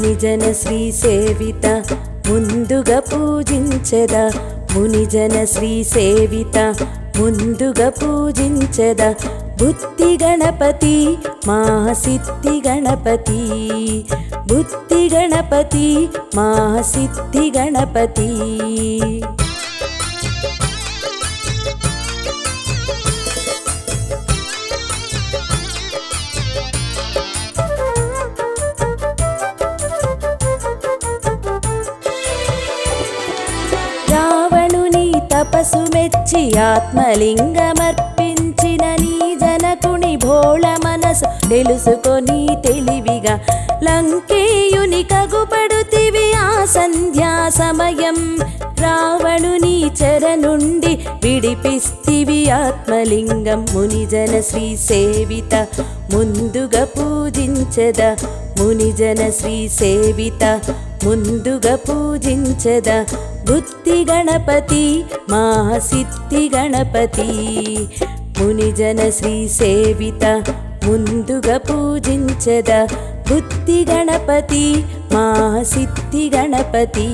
మునిజన శ్రీ సేవిత ముందుగా పూజించెద మునిజన శ్రీ సేవిత ముందుగా పూజించెద బుద్ధి గణపతి మా సిద్ధి గణపతి బుద్ధి గణపతి మా సిద్ధి గణపతి రావణుని తపసు మెచ్చి ఆత్మలింగమర్పించిన నీ జనకుని భోళ మనసు తెలుసుకొని తెలివిగా లంకేయుని కగుపడుతివి ఆ సంధ్యా సమయం రావణుని చెర నుండి విడిపిస్తివి ఆత్మలింగం మునిజన శ్రీ సేవిత ముందుగా పూజించద మునిజన శ్రీ సేవిత ముందుగా పూజించద బుద్ధి గణపతి మా సిద్ధి గణపతి మునిజన శ్రీ సేవిత ముందుగా పూజించద బుద్ధి గణపతి మా సిద్ధి గణపతి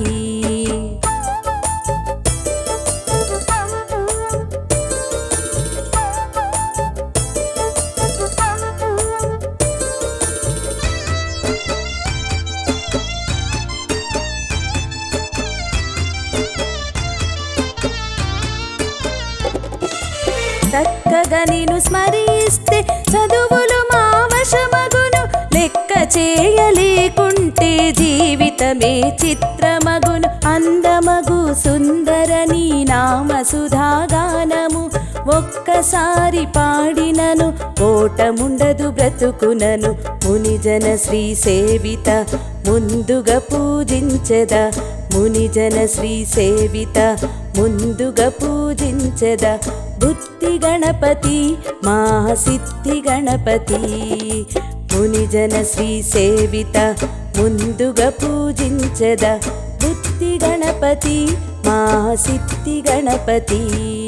చక్కగా నేను స్మరిస్తే చదువులు మా వశమగును లెక్క చేయలేకుంటే జీవితమే చిత్రమగును అందమగు సుందర నీ నామ సుధాగానము ఒక్కసారి పాడినను ఓటముండదు బ్రతుకునను మునిజన శ్రీ సేవిత ముందుగా పూజించద మునిజన శ్రీ సేవిత ముందుగా పూజించద బుద్ధి గణపతి మా సిద్ధి గణపతి మునిజన శ్రీ సేవిత ముందుగా పూజించద బుద్ధి గణపతి మా సిద్ధి గణపతి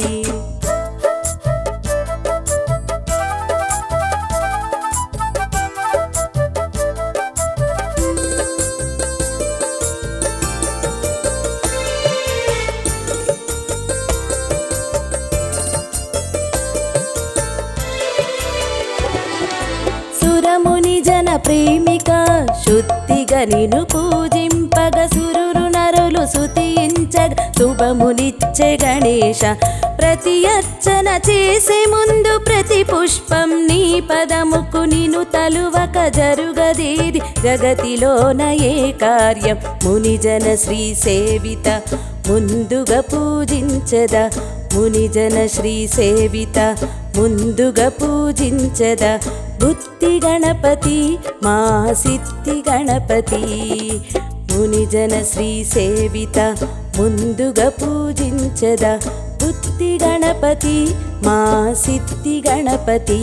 సురముని జన ప్రేమిక శుద్ధిగా నిను పూజింపగ సురులు నరులు సుతించగ శుభమునిచ్చే గణేశ ప్రతి అర్చన చేసే ముందు ప్రతి పుష్పం నీ పదముకు నిను తలువక జరుగదేది జగతిలోన ఏ కార్యం మునిజన శ్రీ సేవిత ముందుగా పూజించద మునిజన శ్రీ సేవిత ముందుగా పూజించద బుద్ధి గణపతి మా సిద్ధి గణపతి మునిజన శ్రీ సేవిత ముందుగా పూజించద బుద్ధి గణపతి మా సిద్ధి గణపతి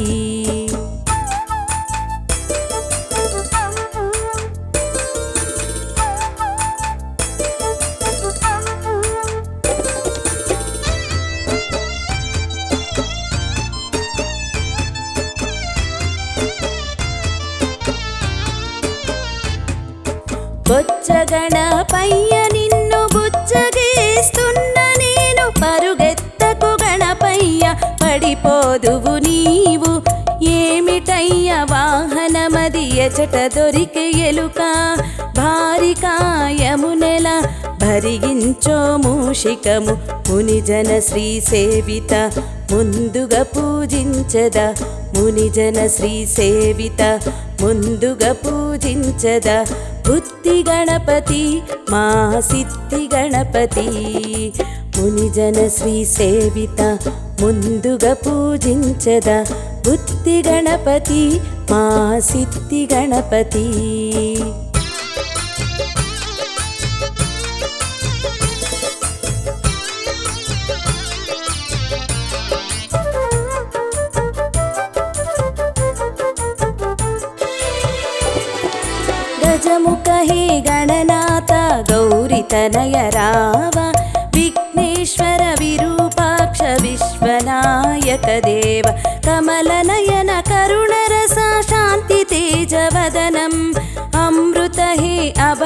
బొచ్చగణ పయ్య నిన్ను బుచ్చగేస్తున్న నేను పరుగెత్తకు గణపయ్య పడిపోదువు నీవు ఏమిటయ్య వాహనమది ఎచట దొరికే ఎలుక భారికాయమునెల భరిగించో మూషికము మునిజన శ్రీ సేవిత ముందుగా పూజించద మునిజన శ్రీ సేవిత ముందుగా పూజించద బుద్ధి గణపతి మా సిద్ధి గణపతి మునిజన శ్రీ సేవిత ముందుగా పూజించద బుద్ధి గణపతి మా సిద్ధి గణపతి గజముఖ హే గణనాథ గౌరి తనయ రావ విఘ్నేశ్వర విరూపాక్ష విశ్వనాయక దేవ కమల నయన కరుణ రస శాంతి తేజవదనం అమృత హే అభ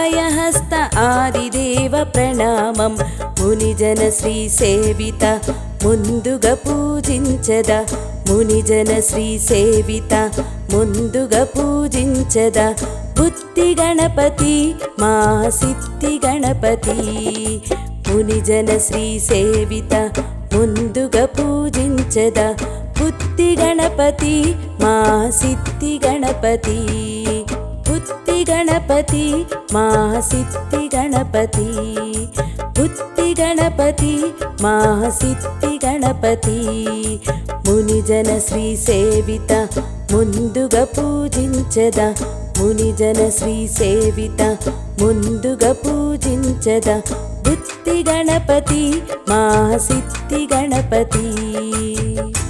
ప్రణామం మునిజన శ్రీ సేవిత ముందుగా పూజించద మునిజన శ్రీ సేవిత ముందుగా పూజించద బుద్ధి గణపతి మా సిద్ధి గణపతి మునిజన శ్రీ సేవిత ముందుగా పూజించద బుద్ధి గణపతి మా సిద్ధి గణపతి బుద్ధి గణపతి మా సిద్ధి గణపతి బుద్ధి గణపతి మా సిద్ధి గణపతి మునిజన శ్రీ సేవిత ముందుగా పూజించద మునిజన శ్రీ సేవిత ముందుగా పూజించద బుద్ధి గణపతి మా సిద్ధి గణపతి